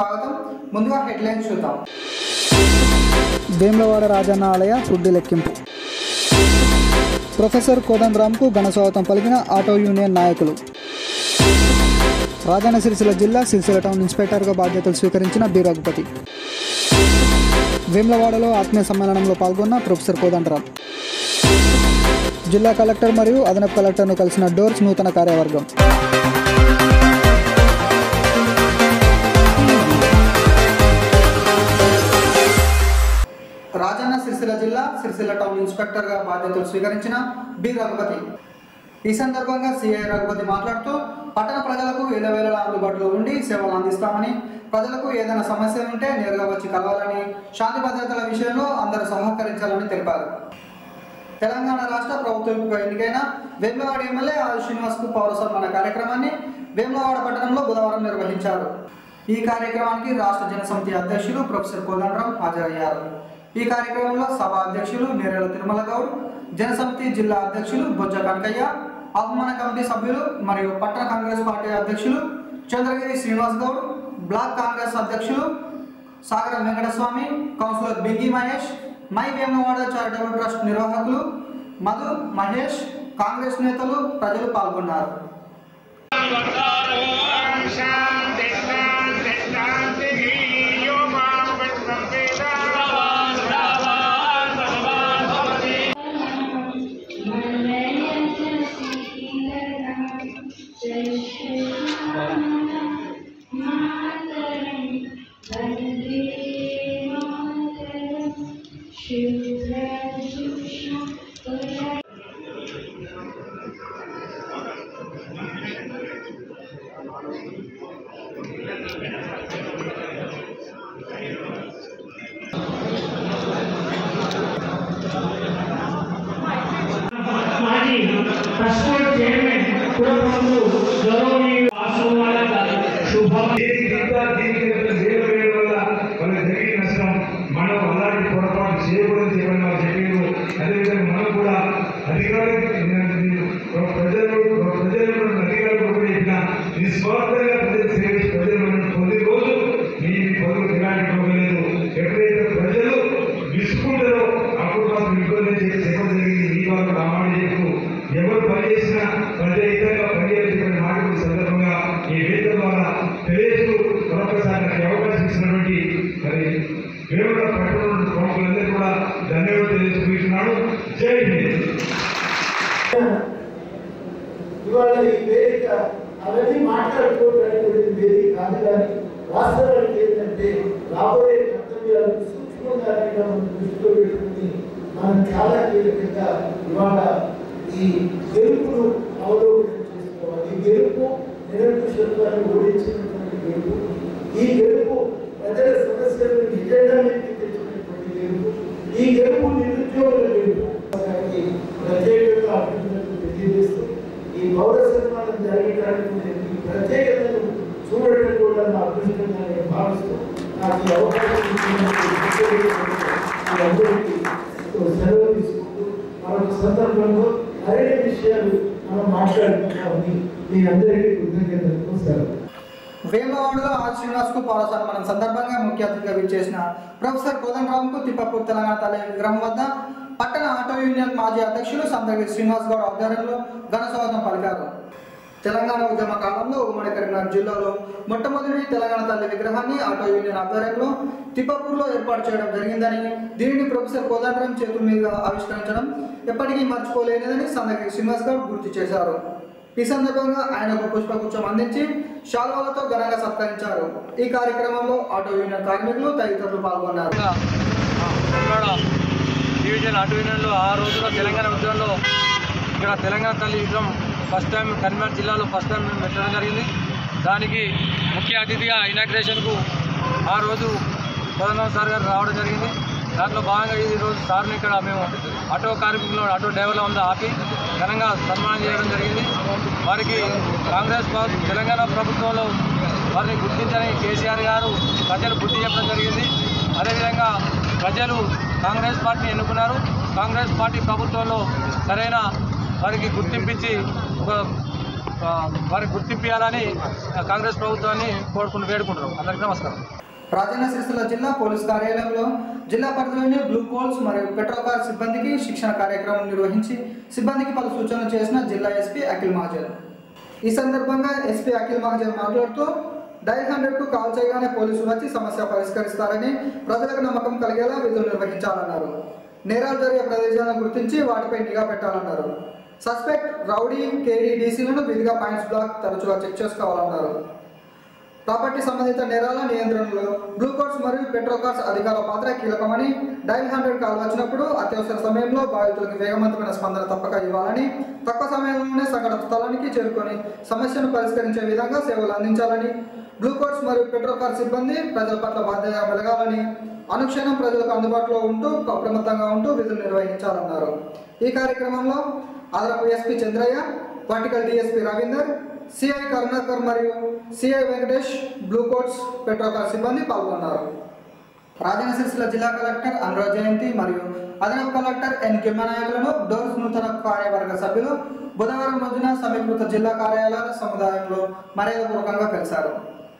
స్వాగతం ముందుగా హెడ్లైన్స్ చూద్దాం వేములవాడ రాజన్న ఆలయ ఫుడ్ లెక్కింపు ప్రొఫెసర్ కోదండరామ్కు ఘన స్వాగతం పలికిన ఆటో యూనియన్ నాయకులు రాజన్న సిరిసిల్ల జిల్లా సిరిసిల్ల టౌన్ ఇన్స్పెక్టర్గా బాధ్యతలు స్వీకరించిన బి రఘుపతి వేములవాడలో ఆత్మీయ సమ్మేళనంలో పాల్గొన్న ప్రొఫెసర్ కోదండరామ్ జిల్లా కలెక్టర్ మరియు అదనపు కలెక్టర్ను కలిసిన డోర్స్ నూతన కార్యవర్గం రాజన్న సిరిసిల్ల జిల్లా సిరిసిల్ల టౌన్ ఇన్స్పెక్టర్గా బాధ్యతలు స్వీకరించిన బి రఘుపతి ఈ సందర్భంగా సిఐ రఘుపతి మాట్లాడుతూ పట్టణ ప్రజలకు వేలవేళలా అందుబాటులో ఉండి సేవలు అందిస్తామని ప్రజలకు ఏదైనా సమస్య ఉంటే నేరుగా వచ్చి కలవాలని శాంతి భద్రతల విషయంలో అందరూ సహకరించాలని తెలిపారు తెలంగాణ రాష్ట్ర ప్రభుత్వం ఎన్నికైన వేములవాడ ఎమ్మెల్యే ఆది శ్రీనివాస్కు పౌర సన్మాన కార్యక్రమాన్ని వేములవాడ పట్టణంలో బుధవారం నిర్వహించారు ఈ కార్యక్రమానికి రాష్ట్ర జనసమితి అధ్యక్షులు ప్రొఫెసర్ కోదండరాం హాజరయ్యారు ఈ కార్యక్రమంలో సభ అధ్యక్షులు నేరేల తిరుమల గౌడ్ జనసమితి జిల్లా అధ్యక్షులు బొజ్జ కనకయ్య ఆహ్వాన కమిటీ సభ్యులు మరియు పట్టణ కాంగ్రెస్ పార్టీ అధ్యక్షులు చంద్రగిరి శ్రీనివాస్ గౌడ్ బ్లాక్ కాంగ్రెస్ అధ్యక్షులు సాగర వెంకటస్వామి కౌన్సిలర్ బింగి మహేష్ మై వేమవాడ చారిటబుల్ ట్రస్ట్ నిర్వాహకులు మధు మహేష్ కాంగ్రెస్ నేతలు ప్రజలు పాల్గొన్నారు శాంతి శాంతి శాంతి యో మాం విష్ణం వేద మాజీ ట్రస్ట్ చైర్మన్ పురప్రముఖులు గౌరవనీయులు వాసువాల శుభం దీనికి ఇంకా దీనికి ఇంకా సేవ వేయడం వల్ల వాళ్ళకి జరిగిన నష్టం మనం అలాంటి పొరపాటు చేయకూడదు చెప్పని వాళ్ళు చెప్పారు అదేవిధంగా మనం కూడా అధికారులు ప్రజలు ప్రజలు మన అధికారులు కూడా చెప్పిన నిస్వార్థంగా ప్రజలు సేవ ప్రజలు మనం పొందే రోజు మీ మీ పనులు ఎలాంటి పోగలేదు ఎప్పుడైతే ప్రజలు విసుకుంటారో అప్పుడు మాకు ఇబ్బంది చేసి చెప్పడం జరిగింది ఈ వాళ్ళు ఆ మాట చెప్తూ ఎవరు పని చేసినా ప్రజాహితంగా పనిచేయాల్సిన మాట ఈ సందర్భంగా ఈ వేదిక ద్వారా తెలియజేస్తూ మరొకసారి నాకు ఈ అవకాశం ఇచ్చినటువంటి మరి వేరుగా పట్టణ ప్రముఖులందరూ కూడా ధన్యవాదాలు తెలియజేస్తున్నాను జై హింద్ ఇవాళ ఈ వేదిక అవన్నీ మాట్లాడుకోవడానికి వేదిక కాదు కానీ వాస్తవానికి ఏంటంటే రాబోయే కర్తవ్యాలను సూక్ష్మంగా అయినా మనం దృష్టిలో పెట్టుకుని మనం చాలా కీలకంగా ఇవాళ ఈ గెలుపును అవలోకనం చేసుకోవాలి ఈ గెలుపు నిరంకుశత్వాన్ని ఓడించినటువంటి గెలుపు ఈ గెలుపు ప్రజల సమస్యలను ఎజెండా మీదకి తెచ్చినటువంటి గెలుపు ఈ గెలుపు నిరుద్యోగుల గెలుపు దానికి ప్రత్యేకంగా అభినందనలు తెలియజేస్తూ ఈ పౌర సన్మానం జరగడానికి నేను ఈ ప్రత్యేకతను చూడటం కూడా నా అదృష్టంగా నేను భావిస్తూ నాకు ఈ అవకాశం ఇచ్చినందుకు ప్రత్యేకంగా మీ అందరికీ సెలవు తీసుకుంటూ మరొక సందర్భంలో మరిన్ని విషయాలు మనం మాట్లాడుకుంటామని మీ అందరికీ కృతజ్ఞతలు సెలవు వేమవాడలో ఆర్ శ్రీనివాస్కు పౌర సన్మానం సందర్భంగా ముఖ్య అతిథిగా విచ్చేసిన ప్రొఫెసర్ కోదండరామ్కు తిప్పపూర్ తెలంగాణ తల్లి విగ్రహం వద్ద పట్టణ ఆటో యూనియన్ మాజీ అధ్యక్షులు సందగిరి శ్రీనివాస్ గౌడ్ ఆధ్వర్యంలో ఘన స్వాగతం పలికారు తెలంగాణ ఉద్యమ కాలంలో ఉమ్మడి కరీంనగర్ జిల్లాలో మొట్టమొదటి తెలంగాణ తల్లి విగ్రహాన్ని ఆటో యూనియన్ ఆధ్వర్యంలో తిప్పపూర్లో ఏర్పాటు చేయడం జరిగిందని దీనిని ప్రొఫెసర్ కోదండరాం చేతుల మీదుగా ఆవిష్కరించడం ఎప్పటికీ మర్చిపోలేనిదని సందగిరి శ్రీనివాస్ గౌడ్ గుర్తు చేశారు ఈ సందర్భంగా ఆయనకు పుష్పగుచ్చం అందించి శాల్వాలతో ఘనంగా సత్కరించారు ఈ కార్యక్రమంలో ఆటో యూనియన్ కార్మికులు తదితరులు పాల్గొన్నారు ఇక్కడ డివిజన్ అటు యూనియన్లో ఆ రోజున తెలంగాణ ఉద్యమంలో ఇక్కడ తెలంగాణ తల్లి విగ్రహం ఫస్ట్ టైం కరీంనగర్ జిల్లాలో ఫస్ట్ టైం మేము పెట్టడం జరిగింది దానికి ముఖ్య అతిథిగా ఇనాగ్రేషన్కు ఆ రోజు కోదండరాం సార్ గారు రావడం జరిగింది దాంట్లో భాగంగా ఈ రోజు సార్ని ఇక్కడ మేము ఆటో కార్మికులు ఆటో డ్రైవర్ల వద్ద ఆపి ఘనంగా సన్మానం చేయడం జరిగింది వారికి కాంగ్రెస్ ప్రభుత్వం తెలంగాణ ప్రభుత్వంలో వారిని గుర్తించని కేసీఆర్ గారు ప్రజలు బుద్ధి చెప్పడం జరిగింది అదేవిధంగా ప్రజలు కాంగ్రెస్ పార్టీని ఎన్నుకున్నారు కాంగ్రెస్ పార్టీ ప్రభుత్వంలో సరైన వారికి గుర్తింపించి ఒక ఆ, వారికి గుర్తింపించాలని ఆ, కాంగ్రెస్ ప్రభుత్వాన్ని కోరుకుంటూ వేడుకుంటున్నాం అందరికీ నమస్కారం రాజన్న సిరిసిల్ల జిల్లా పోలీస్ కార్యాలయంలో జిల్లా పరిధిలోని బ్లూ కోల్స్ మరియు పెట్రోకార్ సిబ్బందికి శిక్షణ కార్యక్రమం నిర్వహించి సిబ్బందికి పలు సూచనలు చేసిన జిల్లా ఎస్పీ అఖిల్ మహాజన్ ఈ సందర్భంగా ఎస్పీ అఖిల్ మహాజన్ మాట్లాడుతూ డైల్ హండ్రెడ్ కు కాల్ చేయగానే పోలీసులు వచ్చి సమస్య పరిష్కరిస్తారని ప్రజలకు నమ్మకం కలిగేలా విధులు నిర్వహించాలన్నారు నేరాలు జరిగే ప్రదేశాలను గుర్తించి వాటిపై నిఘా పెట్టాలన్నారు సస్పెక్ట్ రౌడీ కేడీ డీసీలను విధిగా పాయింట్స్ బ్లాక్ తరచుగా చెక్ చేసుకోవాలన్నారు ప్రాపర్టీ సంబంధిత నేరాల నియంత్రణలో బ్లూ కార్డ్స్ మరియు పెట్రో కార్డ్స్ అధికారుల పాత్ర కీలకమని డైల్ హండ్రెడ్ కాల్ వచ్చినప్పుడు అత్యవసర సమయంలో బాధితులకు వేగవంతమైన స్పందన తప్పక ఇవ్వాలని తక్కువ సమయంలోనే సంఘటన స్థలానికి చేరుకొని సమస్యను పరిష్కరించే విధంగా సేవలు అందించాలని బ్లూ కార్డ్స్ మరియు పెట్రో కార్డ్ సిబ్బంది ప్రజల పట్ల బాధ్యతగా మెలగాలని అనుక్షణం ప్రజలకు అందుబాటులో ఉంటూ అప్రమత్తంగా ఉంటూ విధులు నిర్వహించాలన్నారు ఈ కార్యక్రమంలో అదనపు SP Chandraiah vertical DSP Ravinder CI Karunakar మరియు CI Venkatesh blue coats petro car సిబ్బంది పాల్గొన్నారు రాజన్న సిరిసిల్ల జిల్లా కలెక్టర్ అనురాజ్ జయంతి మరియు అదనపు కలెక్టర్ ఎన్ కిమ్మనాయకులను డోర్స్ నూతన కార్యవర్గ సభ్యులు బుధవారం రోజున సమీకృత జిల్లా కార్యాలయాల సముదాయంలో మర్యాదపూర్వకంగా కలిశారు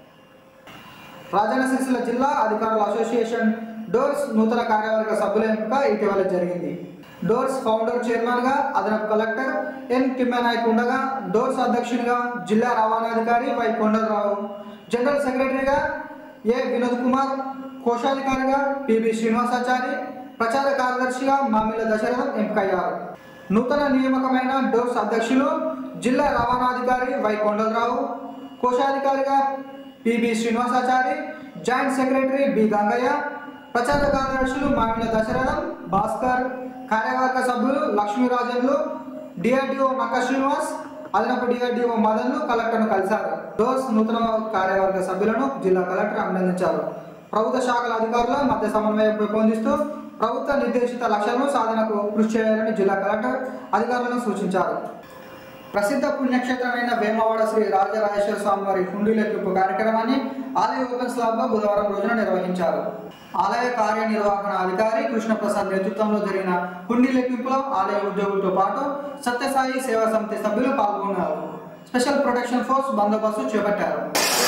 రాజన్న సిరిసిల్ల జిల్లా అధికారుల అసోసియేషన్ డోర్స్ నూతన కార్యవర్గ సభ్యుల ఎంపిక ఇటీవల జరిగింది డోర్స్ ఫౌండర్ చైర్మన్ గా అదనపు కలెక్టర్ ఎన్ తిమ్మానాయక్ ఉండగా డోర్స్ అధ్యక్షునిగా జిల్లా రవాణాధికారి వై కొండలరావు జనరల్ సెక్రటరీగా ఏ వినోద్ కుమార్ కోశాధికారిగా పిబి శ్రీనివాసాచారి ప్రచార కార్యదర్శిగా మామిళ్ళ దశరథం ఎంపికయ్యారు నూతన నియామకమైన డోర్స్ అధ్యక్షులు జిల్లా రవాణాధికారి వై కొండలరావు కోశాధికారిగా PB Srinivasachari joint secretary B Gangaiah ప్రచార కార్యదర్శులు మామిన దశరథం భాస్కర్ కార్యవర్గ సభ్యులు లక్ష్మీరాజన్లు డిఆర్డిఓ నక్క శ్రీనివాస్ అదనపు డిఆర్డిఓ మదన్లు కలెక్టర్ను కలిశారు డోస్ నూతన కార్యవర్గ సభ్యులను జిల్లా కలెక్టర్ అభినందించారు ప్రభుత్వ శాఖల అధికారుల మధ్య సమన్వయం పెంపొందిస్తూ ప్రభుత్వ నిర్దేశిత లక్ష్యాలను సాధనకు కృషి చేయాలని జిల్లా కలెక్టర్ అధికారులను సూచించారు ప్రసిద్ధ పుణ్యక్షేత్రమైన వేమవాడ శ్రీ రాజరాజేశ్వర స్వామి వారి హుండీ లెక్కింపు కార్యక్రమాన్ని ఆలయ ఓపెన్ స్లాబ్లో బుధవారం రోజున నిర్వహించారు ఆలయ కార్యనిర్వహణ అధికారి కృష్ణప్రసాద్ నేతృత్వంలో జరిగిన హుండీ లెక్కింపులో ఆలయ ఉద్యోగులతో పాటు సత్యసాయి సేవా సమితి సభ్యులు పాల్గొన్నారు స్పెషల్ ప్రొటెక్షన్ ఫోర్స్ బందోబస్తు చేపట్టారు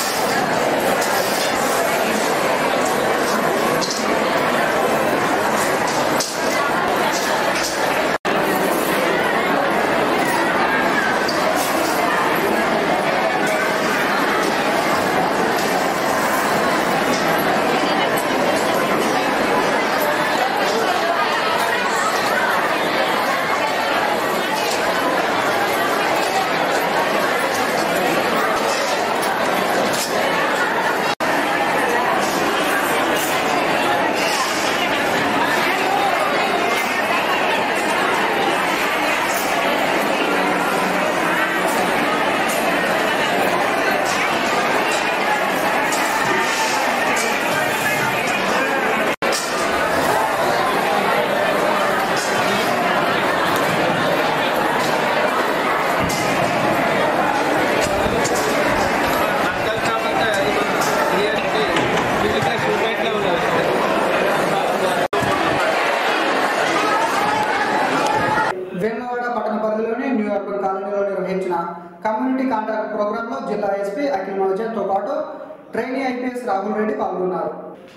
వేములవాడ పట్టణ పరిధిలోని న్యూ అర్బన్ కాలనీలో నిర్వహించిన కమ్యూనిటీ కాంటాక్ట్ ప్రోగ్రాంలో జిల్లా ఎస్పీ అఖిల్ మహజన్తో పాటు ట్రైనీ ఐపీఎస్ రాహుల్ రెడ్డి పాల్గొన్నారు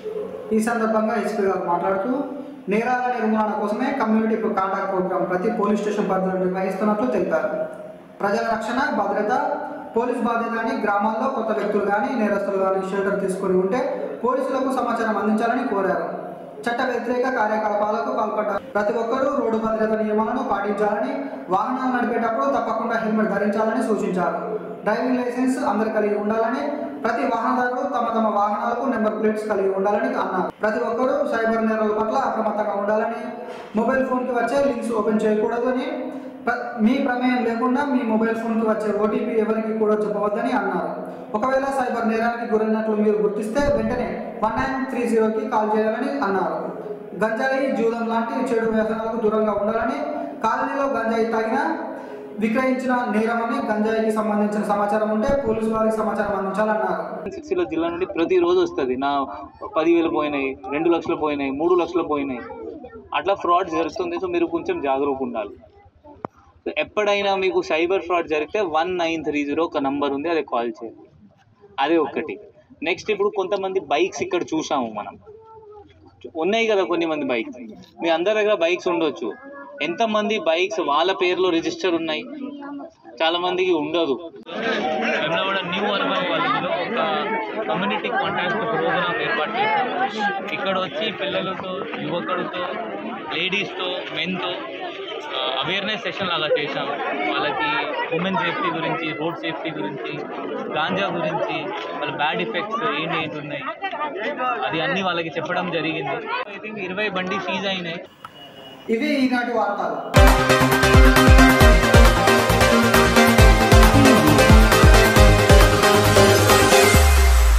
ఈ సందర్భంగా ఎస్పీ గారు మాట్లాడుతూ నేరాల నిర్మూలన కోసమే కమ్యూనిటీ కాంటాక్ట్ ప్రోగ్రాం ప్రతి పోలీస్ స్టేషన్ పరిధిలో నిర్వహిస్తున్నట్లు తెలిపారు ప్రజల రక్షణ భద్రత పోలీస్ బాధ్యత అని గ్రామాల్లో కొత్త వ్యక్తులు కానీ నేరస్తులు కానీ షెల్టర్ తీసుకొని ఉంటే పోలీసులకు సమాచారం అందించాలని కోరారు చట్ట వ్యతిరేక కార్యకలాపాలకు పాల్పడ్డ ప్రతి ఒక్కరూ రోడ్డు భద్రత నియమాలను పాటించాలని వాహనాలు నడిపేటప్పుడు తప్పకుండా హెల్మెట్ ధరించాలని సూచించారు డ్రైవింగ్ లైసెన్స్ అందరు కలిగి ఉండాలని ప్రతి వాహనదారులు తమ తమ వాహనాలకు నెంబర్ ప్లేట్స్ కలిగి ఉండాలని అన్నారు ప్రతి ఒక్కరూ సైబర్ నేరాల పట్ల అప్రమత్తంగా ఉండాలని మొబైల్ ఫోన్కి వచ్చే లింక్స్ ఓపెన్ చేయకూడదని ప్ర- మీ ప్రమేయం లేకుండా మీ మొబైల్ ఫోన్కి వచ్చే ఓటీపీ ఎవరికి కూడా చెప్పవద్దని అన్నారు ఒకవేళ సైబర్ నేరానికి గురైనట్లు మీరు గుర్తిస్తే వెంటనే వన్ నైన్ త్రీ జీరోకి కాల్ చేయాలని అన్నారు గంజాయి జూదం లాంటి చెడు వ్యసనాలకు దూరంగా ఉండాలని కాలనీలో గంజాయి తాగిన విక్రయించిన నేరమని గంజాయికి సంబంధించిన సమాచారం ఉంటే పోలీసు వారికి సమాచారం అందించాలన్నారు సిక్స్టీలో జిల్లా నుండి ప్రతిరోజు వస్తుంది నా పదివేలు పోయినాయి రెండు లక్షలు పోయినాయి మూడు లక్షలు పోయినాయి అట్లా ఫ్రాడ్ జరుగుతుంది సో మీరు కొంచెం జాగ్రత్తగా ఉండాలి ఎప్పుడైనా మీకు సైబర్ ఫ్రాడ్ జరిగితే వన్ నైన్ త్రీ జీరో ఒక నంబర్ ఉంది అది కాల్ చేయండి అదే ఒకటి నెక్స్ట్ ఇప్పుడు కొంతమంది బైక్స్ ఇక్కడ చూసాము మనం ఉన్నాయి కదా కొన్ని మంది బైక్స్ మీ అందరి దగ్గర బైక్స్ ఉండొచ్చు ఎంతమంది బైక్స్ వాళ్ళ పేరులో రిజిస్టర్ ఉన్నాయి చాలా మందికి ఉండదు వేములవాడ న్యూ అర్బన్ కాలేజీలో ఒక కమ్యూనిటీ కాంటాక్ట్ ప్రోగ్రామ్ ఏర్పాటు చేశాం ఇక్కడ వచ్చి పిల్లలతో యువకులతో లేడీస్తో మెన్తో అవేర్నెస్ సెషన్ లాగా చేశాం వాళ్ళకి ఉమెన్ సేఫ్టీ గురించి రోడ్ సేఫ్టీ గురించి గాంజా గురించి వాళ్ళ బ్యాడ్ ఎఫెక్ట్స్ ఏంటి ఏంటి ఉన్నాయి అది అన్నీ వాళ్ళకి చెప్పడం జరిగింది ఐ థింక్ ఇరవై బండి సీజ్ అయినాయి ఇవి ఈనాటి వార్తలు